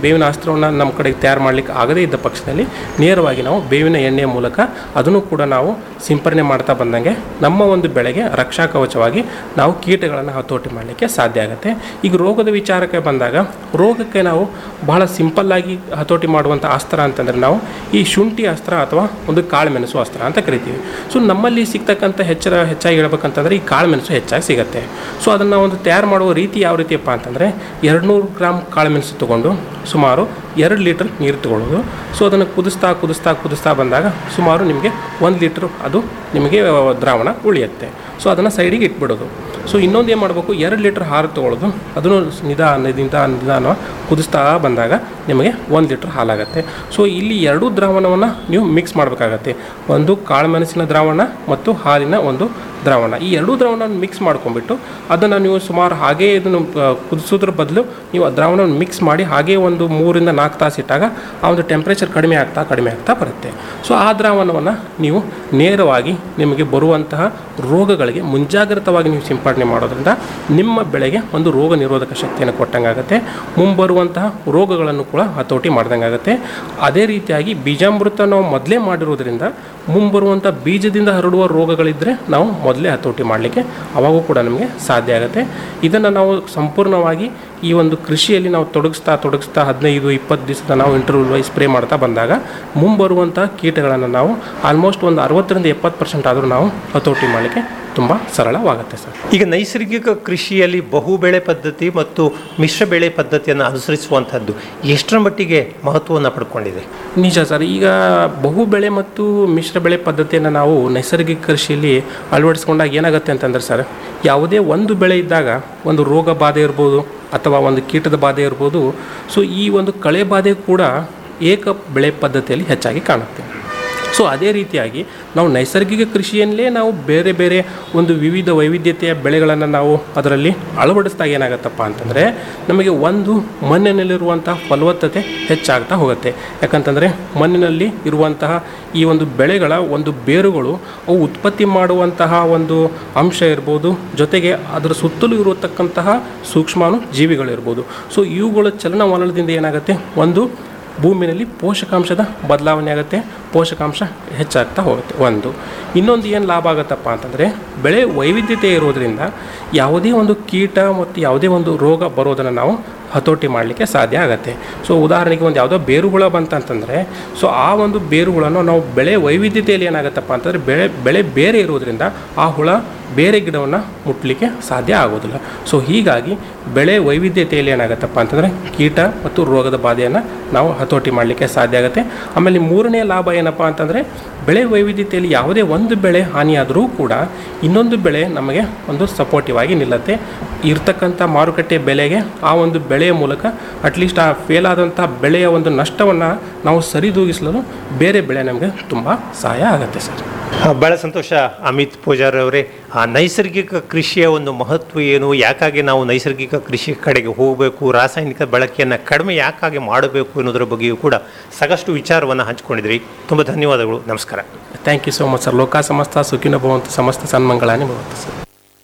ಬೇವಿನ ಅಸ್ತ್ರವನ್ನು ನಮ್ಮ ಕಡೆಗೆ ತಯಾರು ಮಾಡಲಿಕ್ಕೆ ಆಗದೇ ಇದ್ದ ಪಕ್ಷದಲ್ಲಿ ನೇರವಾಗಿ ನಾವು ಬೇವಿನ ಎಣ್ಣೆಯ ಮೂಲಕ ಅದನ್ನು ಕೂಡ ನಾವು ಸಿಂಪರಣೆ ಮಾಡ್ತಾ ಬಂದಂಗೆ ನಮ್ಮ ಒಂದು ಬೆಳೆಗೆ ರಕ್ಷಾ ಕವಚವಾಗಿ ನಾವು ಕೀಟಗಳನ್ನು ಹತೋಟಿ ಮಾಡಲಿಕ್ಕೆ ಸಾಧ್ಯ ಆಗುತ್ತೆ ಈಗ ರೋಗದ ವಿಚಾರಕ್ಕೆ ಬಂದಾಗ ರೋಗಕ್ಕೆ ನಾವು ಬಹಳ ಸಿಂಪಲ್ಲಾಗಿ ಹತೋಟಿ ಮಾಡುವಂಥ ಅಸ್ತ್ರ ಅಂತಂದರೆ ನಾವು ಈ ಶುಂಠಿ ಅಸ್ತ್ರ ಅಥವಾ ಒಂದು ಕಾಳುಮೆಣಸು ಅಸ್ತ್ರ ಅಂತ ಕರಿತೀವಿ ಸೊ ನಮ್ಮಲ್ಲಿ ಸಿಗ್ತಕ್ಕಂಥ ಹೆಚ್ಚರ ಹೆಚ್ಚಾಗಿ ಹೇಳ್ಬೇಕಂತಂದರೆ ಈ ಕಾಳುಮೆಣಸು ಹೆಚ್ಚಾಗಿ ಸಿಗುತ್ತೆ ಸೊ ಅದನ್ನು ಒಂದು ತಯಾರು ಮಾಡುವ ರೀತಿ ಯಾವ ರೀತಿಯಪ್ಪ ಅಂತಂದರೆ ಎರಡು ನೂರು ಗ್ರಾಮ್ ಕಾಳುಮೆಣಸು ತೊಗೊಂಡು ಸುಮಾರು ಎರಡು ಲೀಟ್ರ್ ನೀರು ತಗೊಳ್ಳೋದು ಸೊ ಅದನ್ನು ಕುದಿಸ್ತಾ ಕುದಿಸ್ತಾ ಕುದಿಸ್ತಾ ಬಂದಾಗ ಸುಮಾರು ನಿಮಗೆ ಒಂದು ಲೀಟ್ರ್ ಅದು ನಿಮಗೆ ದ್ರಾವಣ ಉಳಿಯುತ್ತೆ ಸೊ ಅದನ್ನು ಸೈಡಿಗೆ ಇಟ್ಬಿಡೋದು ಸೊ ಇನ್ನೊಂದು ಏನು ಮಾಡಬೇಕು ಎರಡು ಲೀಟ್ರ್ ಹಾಲು ತೊಗೊಳ್ಳೋದು ಅದನ್ನು ನಿಧಾನ ನಿಧಾನ ನಿಧಾನ ಕುದಿಸ್ತಾ ಬಂದಾಗ ನಿಮಗೆ ಒಂದು ಲೀಟ್ರ್ ಹಾಲಾಗತ್ತೆ ಸೊ ಇಲ್ಲಿ ಎರಡೂ ದ್ರಾವಣವನ್ನು ನೀವು ಮಿಕ್ಸ್ ಮಾಡಬೇಕಾಗತ್ತೆ ಒಂದು ಕಾಳುಮೆಣಸಿನ ದ್ರಾವಣ ಮತ್ತು ಹಾಲಿನ ಒಂದು ದ್ರಾವಣ ಈ ಎರಡೂ ದ್ರಾವಣ ಮಿಕ್ಸ್ ಮಾಡ್ಕೊಂಡ್ಬಿಟ್ಟು ಅದನ್ನು ನೀವು ಸುಮಾರು ಹಾಗೇ ಇದನ್ನು ಆ, ಕುದಿಸೋದ್ರ ಬದಲು ನೀವು ಆ ದ್ರಾವಣವನ್ನು ಮಿಕ್ಸ್ ಮಾಡಿ ಹಾಗೇ ಒಂದು ಮೂರಿಂದ ನಾಲ್ಕು ತಾಸು ಇಟ್ಟಾಗ ಆ ಒಂದು ಟೆಂಪ್ರೇಚರ್ ಕಡಿಮೆ ಆಗ್ತಾ ಕಡಿಮೆ ಆಗ್ತಾ ಬರುತ್ತೆ ಸೊ ಆ ದ್ರಾವಣವನ್ನು ನೀವು ನೇರವಾಗಿ ನಿಮಗೆ ಬರುವಂತಹ ರೋಗಗಳಿಗೆ ಮುಂಜಾಗ್ರತವಾಗಿ ನೀವು ಸಿಂಪಡಣೆ ಮಾಡೋದ್ರಿಂದ ನಿಮ್ಮ ಬೆಳೆಗೆ ಒಂದು ರೋಗ ನಿರೋಧಕ ಶಕ್ತಿಯನ್ನು ಕೊಟ್ಟಂಗಾಗುತ್ತೆ ಮುಂಬರುವಂತಹ ರೋಗಗಳನ್ನು ಕೂಡ ಹತೋಟಿ ಮಾಡ್ದಂಗಾಗುತ್ತೆ ಅದೇ ರೀತಿಯಾಗಿ ಬೀಜಾಮೃತ ನಾವು ಮೊದಲೇ ಮಾಡಿರೋದ್ರಿಂದ ಮುಂಬರುವಂಥ ಬೀಜದಿಂದ ಹರಡುವ ರೋಗಗಳಿದ್ದರೆ ನಾವು ಮೊದಲೇ ಹತೋಟಿ ಮಾಡಲಿಕ್ಕೆ ಅವಾಗೂ ಕೂಡ ನಮಗೆ ಸಾಧ್ಯ ಆಗುತ್ತೆ ಇದನ್ನು ನಾವು ಸಂಪೂರ್ಣವಾಗಿ ಈ ಒಂದು ಕೃಷಿಯಲ್ಲಿ ನಾವು ತೊಡಗಿಸ್ತಾ ತೊಡಗಿಸ್ತಾ ಹದಿನೈದು ಇಪ್ಪತ್ತು ದಿವಸದ ನಾವು ಇಂಟರ್ವ್ಯೂ ವೈಸ್ ಸ್ಪ್ರೇ ಮಾಡ್ತಾ ಬಂದಾಗ ಮುಂಬರುವಂಥ ಕೀಟಗಳನ್ನು ನಾವು ಆಲ್ಮೋಸ್ಟ್ ಒಂದು ಅರವತ್ತರಿಂದ ಎಪ್ಪತ್ತು ಪರ್ಸೆಂಟ್ ಆದರೂ ನಾವು ಹತೋಟಿ ಮಾಡಲಿಕ್ಕೆ ತುಂಬ ಸರಳವಾಗುತ್ತೆ ಸರ್ ಈಗ ನೈಸರ್ಗಿಕ ಕೃಷಿಯಲ್ಲಿ ಬಹುಬೆಳೆ ಪದ್ಧತಿ ಮತ್ತು ಮಿಶ್ರ ಬೆಳೆ ಪದ್ಧತಿಯನ್ನು ಅನುಸರಿಸುವಂಥದ್ದು ಎಷ್ಟರ ಮಟ್ಟಿಗೆ ಮಹತ್ವವನ್ನು ಪಡ್ಕೊಂಡಿದೆ ನಿಜ ಸರ್ ಈಗ ಬಹು ಬೆಳೆ ಮತ್ತು ಮಿಶ್ರ ಬೆಳೆ ಪದ್ಧತಿಯನ್ನು ನಾವು ನೈಸರ್ಗಿಕ ಕೃಷಿಯಲ್ಲಿ ಅಳವಡಿಸ್ಕೊಂಡಾಗ ಏನಾಗುತ್ತೆ ಅಂತಂದ್ರೆ ಸರ್ ಯಾವುದೇ ಒಂದು ಬೆಳೆ ಇದ್ದಾಗ ಒಂದು ರೋಗ ಬಾಧೆ ಇರ್ಬೋದು ಅಥವಾ ಒಂದು ಕೀಟದ ಬಾಧೆ ಇರ್ಬೋದು ಸೊ ಈ ಒಂದು ಕಳೆ ಬಾಧೆ ಕೂಡ ಏಕ ಬೆಳೆ ಪದ್ಧತಿಯಲ್ಲಿ ಹೆಚ್ಚಾಗಿ ಕಾಣುತ್ತೆ ಸೊ ಅದೇ ರೀತಿಯಾಗಿ ನಾವು ನೈಸರ್ಗಿಕ ಕೃಷಿಯಲ್ಲೇ ನಾವು ಬೇರೆ ಬೇರೆ ಒಂದು ವಿವಿಧ ವೈವಿಧ್ಯತೆಯ ಬೆಳೆಗಳನ್ನು ನಾವು ಅದರಲ್ಲಿ ಅಳವಡಿಸಿದಾಗ ಏನಾಗುತ್ತಪ್ಪ ಅಂತಂದರೆ ನಮಗೆ ಒಂದು ಮಣ್ಣಿನಲ್ಲಿರುವಂಥ ಫಲವತ್ತತೆ ಹೆಚ್ಚಾಗ್ತಾ ಹೋಗುತ್ತೆ ಯಾಕಂತಂದರೆ ಮಣ್ಣಿನಲ್ಲಿ ಇರುವಂತಹ ಈ ಒಂದು ಬೆಳೆಗಳ ಒಂದು ಬೇರುಗಳು ಅವು ಉತ್ಪತ್ತಿ ಮಾಡುವಂತಹ ಒಂದು ಅಂಶ ಇರ್ಬೋದು ಜೊತೆಗೆ ಅದರ ಸುತ್ತಲೂ ಇರತಕ್ಕಂತಹ ಸೂಕ್ಷ್ಮಾಣು ಜೀವಿಗಳಿರ್ಬೋದು ಸೊ ಇವುಗಳ ಚಲನವಲನದಿಂದ ಏನಾಗುತ್ತೆ ಒಂದು ಭೂಮಿನಲ್ಲಿ ಪೋಷಕಾಂಶದ ಬದಲಾವಣೆ ಆಗುತ್ತೆ ಪೋಷಕಾಂಶ ಹೆಚ್ಚಾಗ್ತಾ ಹೋಗುತ್ತೆ ಒಂದು ಇನ್ನೊಂದು ಏನು ಲಾಭ ಆಗುತ್ತಪ್ಪ ಅಂತಂದರೆ ಬೆಳೆ ವೈವಿಧ್ಯತೆ ಇರೋದ್ರಿಂದ ಯಾವುದೇ ಒಂದು ಕೀಟ ಮತ್ತು ಯಾವುದೇ ಒಂದು ರೋಗ ಬರೋದನ್ನು ನಾವು ಹತೋಟಿ ಮಾಡಲಿಕ್ಕೆ ಸಾಧ್ಯ ಆಗುತ್ತೆ ಸೊ ಉದಾಹರಣೆಗೆ ಒಂದು ಯಾವುದೋ ಬೇರುಹುಳ ಬಂತಂತಂದರೆ ಸೊ ಆ ಒಂದು ಬೇರುಗಳನ್ನು ನಾವು ಬೆಳೆ ವೈವಿಧ್ಯತೆಯಲ್ಲಿ ಏನಾಗುತ್ತಪ್ಪ ಅಂತಂದರೆ ಬೆಳೆ ಬೆಳೆ ಬೇರೆ ಇರೋದ್ರಿಂದ ಆ ಹುಳ ಬೇರೆ ಗಿಡವನ್ನು ಮುಟ್ಟಲಿಕ್ಕೆ ಸಾಧ್ಯ ಆಗೋದಿಲ್ಲ ಸೊ ಹೀಗಾಗಿ ಬೆಳೆ ವೈವಿಧ್ಯತೆಯಲ್ಲಿ ಏನಾಗುತ್ತಪ್ಪ ಅಂತಂದರೆ ಕೀಟ ಮತ್ತು ರೋಗದ ಬಾಧೆಯನ್ನು ನಾವು ಹತೋಟಿ ಮಾಡಲಿಕ್ಕೆ ಸಾಧ್ಯ ಆಗುತ್ತೆ ಆಮೇಲೆ ಮೂರನೇ ಲಾಭ ಏನಪ್ಪ ಅಂತಂದರೆ ಬೆಳೆ ವೈವಿಧ್ಯತೆಯಲ್ಲಿ ಯಾವುದೇ ಒಂದು ಬೆಳೆ ಹಾನಿಯಾದರೂ ಕೂಡ ಇನ್ನೊಂದು ಬೆಳೆ ನಮಗೆ ಒಂದು ಸಪೋರ್ಟಿವ್ ಆಗಿ ನಿಲ್ಲುತ್ತೆ ಇರ್ತಕ್ಕಂಥ ಮಾರುಕಟ್ಟೆ ಬೆಲೆಗೆ ಆ ಒಂದು ಬೆಳೆಯ ಮೂಲಕ ಅಟ್ಲೀಸ್ಟ್ ಆ ಫೇಲ್ ಆದಂಥ ಬೆಳೆಯ ಒಂದು ನಷ್ಟವನ್ನು ನಾವು ಸರಿದೂಗಿಸಲು ಬೇರೆ ಬೆಳೆ ನಮಗೆ ತುಂಬ ಸಹಾಯ ಆಗುತ್ತೆ ಸರ್ ಆ, ಬಹಳ ಸಂತೋಷ ಅಮಿತ್ ಪೂಜಾರ್ ಅವರೇ ಆ ನೈಸರ್ಗಿಕ ಕೃಷಿಯ ಒಂದು ಮಹತ್ವ ಏನು ಯಾಕಾಗಿ ನಾವು ನೈಸರ್ಗಿಕ ಕೃಷಿ ಕಡೆಗೆ ಹೋಗಬೇಕು ರಾಸಾಯನಿಕ ಬಳಕೆಯನ್ನು ಕಡಿಮೆ ಯಾಕಾಗಿ ಮಾಡಬೇಕು ಅನ್ನೋದರ ಬಗ್ಗೆಯೂ ಕೂಡ ಸಾಕಷ್ಟು ವಿಚಾರವನ್ನು ಹಂಚಿಕೊಂಡಿದ್ರಿ ತುಂಬ ಧನ್ಯವಾದಗಳು ನಮಸ್ಕಾರ thank you so much sir ಲೋಕ ಸಮಸ್ತ ಸುಖಿನ ಭವಂತು ಸಮಸ್ತ ಸನ್ಮಂಗಳಾನಿ ಭವಂತು ಸರ್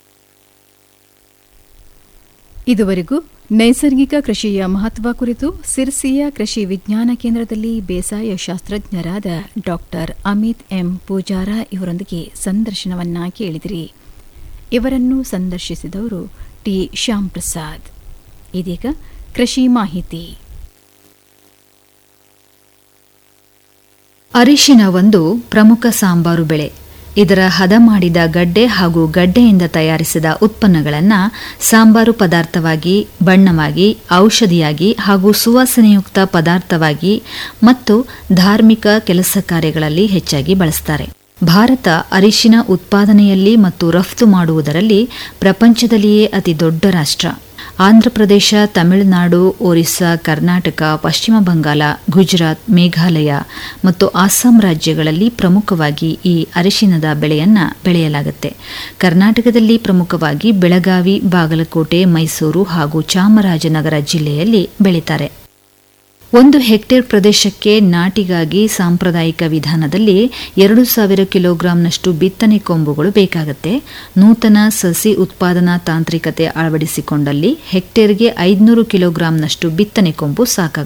ಇದುವರೆಗೂ ನೈಸರ್ಗಿಕ ಕೃಷಿಯ ಮಹತ್ವ ಕುರಿತು ಸಿರ್ಸಿಯ ಕೃಷಿ ವಿಜ್ಞಾನ ಕೇಂದ್ರದಲ್ಲಿ ಬೇಸಾಯ ಶಾಸ್ತ್ರಜ್ಞರಾದ ಡಾಕ್ಟರ್ ಅಮಿತ್ ಎಂ ಪೂಜಾರ ಇವರೊಂದಿಗೆ ಸಂದರ್ಶನವನ್ನ ಕೇಳಿದಿರಿ ಇವರನ್ನು ಸಂದರ್ಶಿಸಿದವರು ಟಿ ಶ್ಯಾಮ್ ಪ್ರಸಾದ್ ಇದೀಗ ಕೃಷಿ ಮಾಹಿತಿ ಅರಿಶಿನ ಒಂದು ಪ್ರಮುಖ ಸಾಂಬಾರು ಬೆಳೆ ಇದರ ಹದ ಮಾಡಿದ ಗಡ್ಡೆ ಹಾಗೂ ಗಡ್ಡೆಯಿಂದ ತಯಾರಿಸಿದ ಉತ್ಪನ್ನಗಳನ್ನು ಸಾಂಬಾರು ಪದಾರ್ಥವಾಗಿ ಬಣ್ಣವಾಗಿ ಔಷಧಿಯಾಗಿ ಹಾಗೂ ಸುವಾಸನೆಯುಕ್ತ ಪದಾರ್ಥವಾಗಿ ಮತ್ತು ಧಾರ್ಮಿಕ ಕೆಲಸ ಕಾರ್ಯಗಳಲ್ಲಿ ಹೆಚ್ಚಾಗಿ ಬಳಸ್ತಾರೆ ಭಾರತ ಅರಿಶಿನ ಉತ್ಪಾದನೆಯಲ್ಲಿ ಮತ್ತು ರಫ್ತು ಮಾಡುವುದರಲ್ಲಿ ಪ್ರಪಂಚದಲ್ಲಿಯೇ ಅತಿ ದೊಡ್ಡ ರಾಷ್ಟ್ರ ಆಂಧ್ರಪ್ರದೇಶ ತಮಿಳುನಾಡು ಒರಿಸ್ಸಾ ಕರ್ನಾಟಕ ಪಶ್ಚಿಮ ಬಂಗಾಳ ಗುಜರಾತ್ ಮೇಘಾಲಯ ಮತ್ತು ಅಸ್ಸಾಂ ರಾಜ್ಯಗಳಲ್ಲಿ ಪ್ರಮುಖವಾಗಿ ಈ ಅರಿಶಿನದ ಬೆಳೆಯನ್ನ ಬೆಳೆಯಲಾಗುತ್ತೆ ಕರ್ನಾಟಕದಲ್ಲಿ ಪ್ರಮುಖವಾಗಿ ಬೆಳಗಾವಿ ಬಾಗಲಕೋಟೆ ಮೈಸೂರು ಹಾಗೂ ಚಾಮರಾಜನಗರ ಜಿಲ್ಲೆಯಲ್ಲಿ ಬೆಳೀತಾರೆ ಒಂದು ಹೆಕ್ಟೇರ್ ಪ್ರದೇಶಕ್ಕೆ ನಾಟಿಗಾಗಿ ಸಾಂಪ್ರದಾಯಿಕ ವಿಧಾನದಲ್ಲಿ ಎರಡು ಸಾವಿರ ಕಿಲೋಗ್ರಾಂನಷ್ಟು ಬಿತ್ತನೆ ಕೊಂಬುಗಳು ಬೇಕಾಗುತ್ತೆ ನೂತನ ಸಸಿ ಉತ್ಪಾದನಾ ತಾಂತ್ರಿಕತೆ ಅಳವಡಿಸಿಕೊಂಡಲ್ಲಿ ಹೆಕ್ಟೇರ್ಗೆ ಐದುನೂರು ಕಿಲೋಗ್ರಾಂನಷ್ಟು ಬಿತ್ತನೆ ಕೊಂಬು ಸಾಕಾಗುತ್ತೆ